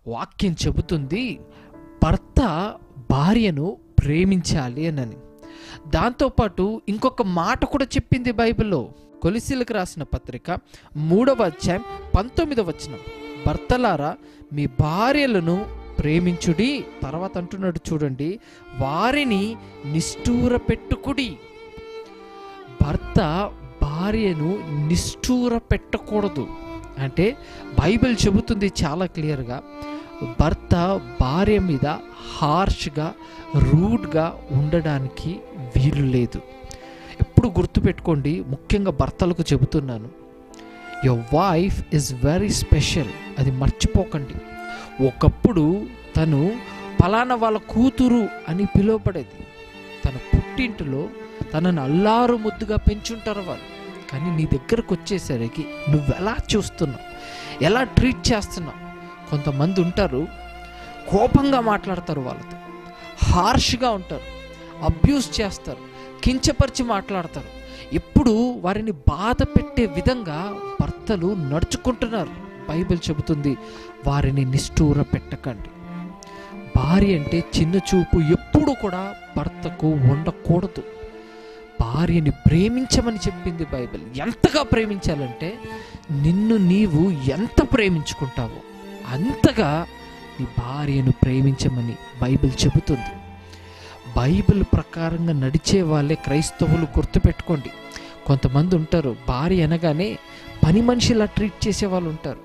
వాక్యం చెబుతుంది భర్త భార్యను ప్రేమించాలి అని దాంతోపాటు ఇంకొక మాట కూడా చెప్పింది బైబిల్లో కొలిసీలకు రాసిన పత్రిక మూడవ అధ్యాయం పంతొమ్మిదవ వచనం భర్తలారా మీ భార్యలను ప్రేమించుడి తర్వాత అంటున్నాడు చూడండి వారిని నిష్ఠూర పెట్టుకుడి భర్త భార్యను నిష్ఠూర పెట్టకూడదు అంటే బైబిల్ చెబుతుంది చాలా క్లియర్గా భర్త భార్య మీద హార్ష్గా రూడ్గా ఉండడానికి వీలు లేదు ఎప్పుడు గుర్తుపెట్టుకోండి ముఖ్యంగా భర్తలకు చెబుతున్నాను your wife is very special అది మర్చిపోకండి ఒకప్పుడు తను పలానా వాళ్ళ కూతురు అని పిలువబడేది తన పుట్టింటిలో తనను అల్లారు ముద్దుగా పెంచుంటారు వాళ్ళు కానీ నీ దగ్గరకు వచ్చేసరికి నువ్వు ఎలా చూస్తున్నావు ఎలా ట్రీట్ చేస్తున్నావు కొంతమంది ఉంటారు కోపంగా మాట్లాడతారు వాళ్ళతో హార్ష్గా ఉంటారు అబ్యూస్ చేస్తారు కించపరిచి మాట్లాడతారు ఎప్పుడు వారిని బాధ పెట్టే విధంగా భర్తలు నడుచుకుంటున్నారు బైబిల్ చెబుతుంది వారిని నిష్ఠూర పెట్టకండి భార్య అంటే చిన్న చూపు ఎప్పుడు కూడా భర్తకు ఉండకూడదు భార్యని ప్రేమించమని చెప్పింది బైబిల్ ఎంతగా ప్రేమించాలంటే నిన్ను నీవు ఎంత ప్రేమించుకుంటావో అంతగా నీ భార్యను ప్రేమించమని బైబిల్ చెబుతుంది బైబిల్ ప్రకారంగా నడిచే వాళ్ళే క్రైస్తవులు గుర్తుపెట్టుకోండి కొంతమంది ఉంటారు భార్య అనగానే పని మనిషిలా ట్రీట్ చేసే వాళ్ళు ఉంటారు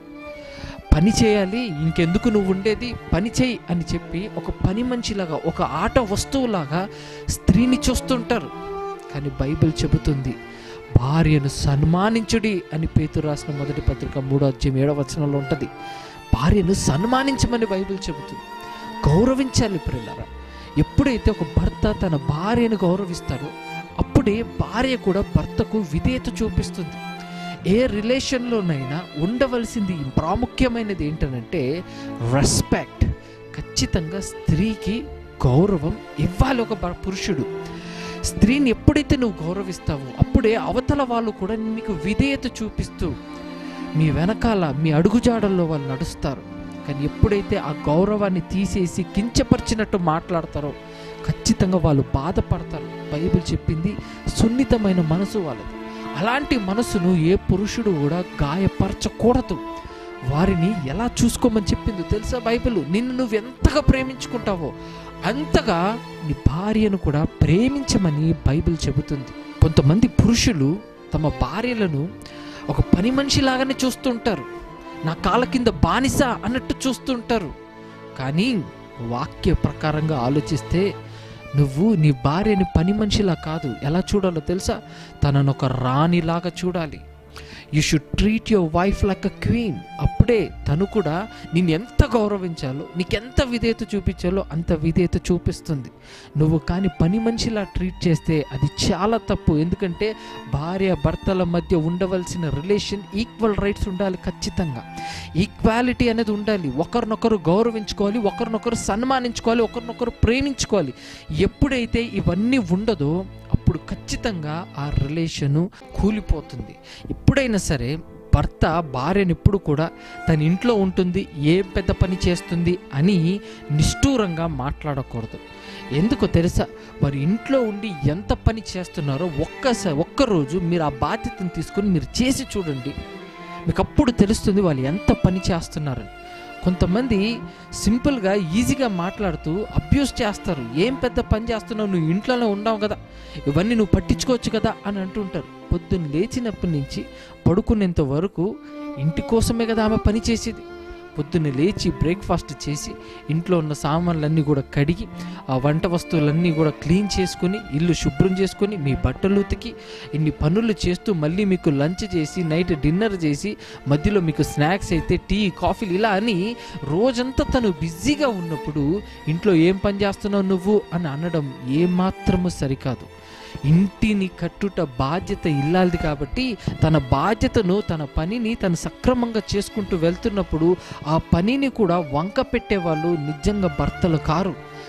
పని చేయాలి ఇంకెందుకు నువ్వు ఉండేది పని చేయి అని చెప్పి ఒక పని మనిషిలాగా ఒక ఆట వస్తువులాగా స్త్రీని చూస్తుంటారు కానీ బైబిల్ చెబుతుంది భార్యను సన్మానించుడి అని పేతు రాసిన మొదటి పత్రిక మూడో అధ్యాయం ఏడవ వచనంలో ఉంటుంది భార్యను సన్మానించమని బైబిల్ చెబుతుంది గౌరవించాలి ప్రిల్లరా ఎప్పుడైతే ఒక భర్త తన భార్యను గౌరవిస్తాడో అప్పుడే భార్య కూడా భర్తకు విధేయత చూపిస్తుంది ఏ రిలేషన్లోనైనా ఉండవలసింది ప్రాముఖ్యమైనది ఏంటనంటే రెస్పెక్ట్ ఖచ్చితంగా స్త్రీకి గౌరవం ఇవ్వాలి ఒక భ- పురుషుడు స్త్రీని ఎప్పుడైతే నువ్వు గౌరవిస్తావో అప్పుడే అవతల వాళ్ళు కూడా మీకు విధేయత చూపిస్తూ మీ వెనకాల మీ అడుగుజాడల్లో వాళ్ళు నడుస్తారు కానీ ఎప్పుడైతే ఆ గౌరవాన్ని తీసేసి కించపరిచినట్టు మాట్లాడతారో ఖచ్చితంగా వాళ్ళు బాధపడతారు బైబిల్ చెప్పింది సున్నితమైన మనసు వాళ్ళది అలాంటి మనసును ఏ పురుషుడు కూడా గాయపరచకూడదు వారిని ఎలా చూసుకోమని చెప్పిందో తెలుసా బైబిల్ నిన్ను నువ్వు ఎంతగా ప్రేమించుకుంటావో అంతగా నీ భార్యను కూడా ప్రేమించమని బైబిల్ చెబుతుంది కొంతమంది పురుషులు తమ భార్యలను ఒక పని మనిషిలాగానే చూస్తుంటారు నా కాళ్ళ కింద బానిస అన్నట్టు చూస్తుంటారు కానీ వాక్య ప్రకారంగా ఆలోచిస్తే నువ్వు నీ భార్యని పని మనిషిలా కాదు ఎలా చూడాలో తెలుసా తనను ఒక రాణిలాగా చూడాలి you should treat your wife like a queen అప్పుడే తను కూడా నిన్ను ఎంత గౌరవించాలో నీకెంత విధేయత చూపించాలో అంత విధేయత చూపిస్తుంది నువ్వు కానీ పని మనిషిలా ట్రీట్ చేస్తే అది చాలా తప్పు ఎందుకంటే భార్య భర్తల మధ్య ఉండవలసిన రిలేషన్ ఈక్వల్ రైట్స్ ఉండాలి ఖచ్చితంగా ఈక్వాలిటీ అనేది ఉండాలి ఒకరినొకరు గౌరవించుకోవాలి ఒకరినొకరు సన్మానించుకోవాలి ఒకరినొకరు ప్రేమించుకోవాలి ఎప్పుడైతే ఇవన్నీ ఉండదో అప్పుడు ఖచ్చితంగా ఆ రిలేషను కూలిపోతుంది ఎప్పుడైనా సరే భర్త భార్యను ఎప్పుడు కూడా తన ఇంట్లో ఉంటుంది ఏ పెద్ద పని చేస్తుంది అని నిష్ఠూరంగా మాట్లాడకూడదు ఎందుకో తెలుసా వారి ఇంట్లో ఉండి ఎంత పని చేస్తున్నారో ఒక్కసారి ఒక్కరోజు మీరు ఆ బాధ్యతను తీసుకొని మీరు చేసి చూడండి మీకు అప్పుడు తెలుస్తుంది వాళ్ళు ఎంత పని చేస్తున్నారని కొంతమంది సింపుల్గా ఈజీగా మాట్లాడుతూ అబ్యూస్ చేస్తారు ఏం పెద్ద పని చేస్తున్నావు నువ్వు ఇంట్లోనే ఉన్నావు కదా ఇవన్నీ నువ్వు పట్టించుకోవచ్చు కదా అని అంటుంటారు పొద్దున్న లేచినప్పటి నుంచి పడుకునేంత వరకు ఇంటి కోసమే కదా ఆమె పని చేసేది పొద్దున్న లేచి బ్రేక్ఫాస్ట్ చేసి ఇంట్లో ఉన్న సామాన్లన్నీ కూడా కడిగి ఆ వంట వస్తువులన్నీ కూడా క్లీన్ చేసుకుని ఇల్లు శుభ్రం చేసుకొని మీ బట్టలు ఉతికి ఇన్ని పనులు చేస్తూ మళ్ళీ మీకు లంచ్ చేసి నైట్ డిన్నర్ చేసి మధ్యలో మీకు స్నాక్స్ అయితే టీ కాఫీలు ఇలా అని రోజంతా తను బిజీగా ఉన్నప్పుడు ఇంట్లో ఏం పని చేస్తున్నావు నువ్వు అని అనడం ఏమాత్రము సరికాదు ఇంటిని కట్టుట బాధ్యత ఇల్లాలిది కాబట్టి తన బాధ్యతను తన పనిని తను సక్రమంగా చేసుకుంటూ వెళ్తున్నప్పుడు ఆ పనిని కూడా వంక పెట్టేవాళ్ళు నిజంగా భర్తలు కారు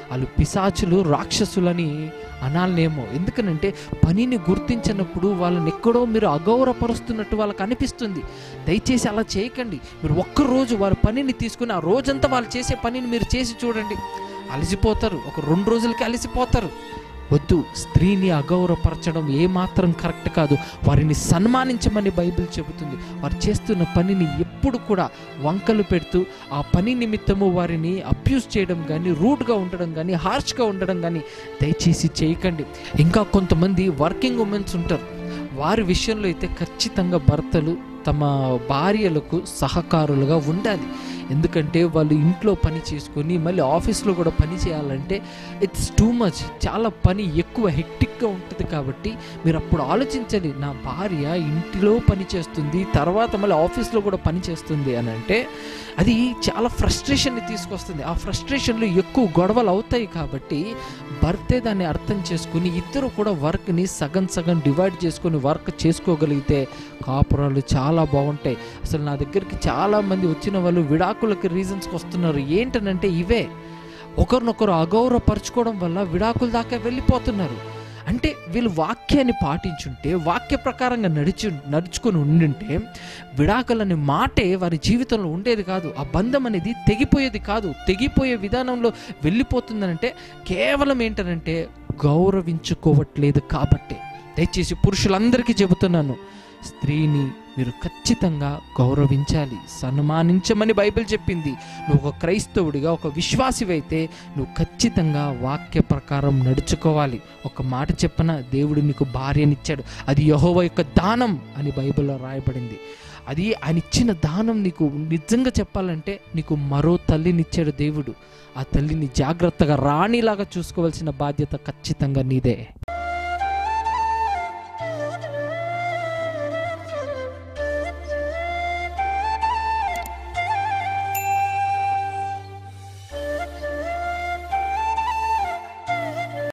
వాళ్ళు పిశాచులు రాక్షసులని అనాలనేమో ఎందుకనంటే పనిని గుర్తించినప్పుడు వాళ్ళని ఎక్కడో మీరు అగౌరవపరుస్తున్నట్టు వాళ్ళకి అనిపిస్తుంది దయచేసి అలా చేయకండి మీరు ఒక్కరోజు వారి పనిని తీసుకుని ఆ రోజంతా వాళ్ళు చేసే పనిని మీరు చేసి చూడండి అలసిపోతారు ఒక రెండు రోజులకి అలసిపోతారు వద్దు స్త్రీని అగౌరవపరచడం ఏమాత్రం కరెక్ట్ కాదు వారిని సన్మానించమని బైబిల్ చెబుతుంది వారు చేస్తున్న పనిని ఎప్పుడు కూడా వంకలు పెడుతూ ఆ పని నిమిత్తము వారిని అబ్యూస్ చేయడం కానీ రూడ్గా ఉండడం కానీ హార్ష్గా ఉండడం కానీ దయచేసి చేయకండి ఇంకా కొంతమంది వర్కింగ్ ఉమెన్స్ ఉంటారు వారి విషయంలో అయితే ఖచ్చితంగా భర్తలు తమ భార్యలకు సహకారులుగా ఉండాలి ఎందుకంటే వాళ్ళు ఇంట్లో పని చేసుకొని మళ్ళీ ఆఫీస్లో కూడా పని చేయాలంటే ఇట్స్ టూ మచ్ చాలా పని ఎక్కువ హెక్టిక్గా ఉంటుంది కాబట్టి మీరు అప్పుడు ఆలోచించాలి నా భార్య ఇంటిలో పని చేస్తుంది తర్వాత మళ్ళీ ఆఫీస్లో కూడా పని చేస్తుంది అని అంటే అది చాలా ఫ్రస్ట్రేషన్ని తీసుకొస్తుంది ఆ ఫ్రస్ట్రేషన్లో ఎక్కువ గొడవలు అవుతాయి కాబట్టి భర్తే దాన్ని అర్థం చేసుకుని ఇద్దరు కూడా వర్క్ని సగం సగం డివైడ్ చేసుకొని వర్క్ చేసుకోగలిగితే కాపురాలు చాలా బాగుంటాయి అసలు నా దగ్గరికి చాలా మంది వచ్చిన వాళ్ళు విడాకులకి రీజన్స్కి వస్తున్నారు ఏంటనంటే ఇవే ఒకరినొకరు అగౌరవపరచుకోవడం వల్ల విడాకుల దాకా వెళ్ళిపోతున్నారు అంటే వీళ్ళు వాక్యాన్ని పాటించుంటే వాక్య ప్రకారంగా నడిచి నడుచుకొని ఉండింటే విడాకులనే మాటే వారి జీవితంలో ఉండేది కాదు ఆ బంధం అనేది తెగిపోయేది కాదు తెగిపోయే విధానంలో వెళ్ళిపోతుందనంటే కేవలం ఏంటనంటే గౌరవించుకోవట్లేదు కాబట్టే దయచేసి పురుషులందరికీ చెబుతున్నాను స్త్రీని మీరు ఖచ్చితంగా గౌరవించాలి సన్మానించమని బైబిల్ చెప్పింది నువ్వు ఒక క్రైస్తవుడిగా ఒక విశ్వాసివైతే నువ్వు ఖచ్చితంగా వాక్య ప్రకారం నడుచుకోవాలి ఒక మాట చెప్పన దేవుడు నీకు భార్యనిచ్చాడు అది యహోవ యొక్క దానం అని బైబిల్లో రాయబడింది అది ఆయన ఇచ్చిన దానం నీకు నిజంగా చెప్పాలంటే నీకు మరో తల్లినిచ్చాడు దేవుడు ఆ తల్లిని జాగ్రత్తగా రాణిలాగా చూసుకోవాల్సిన బాధ్యత ఖచ్చితంగా నీదే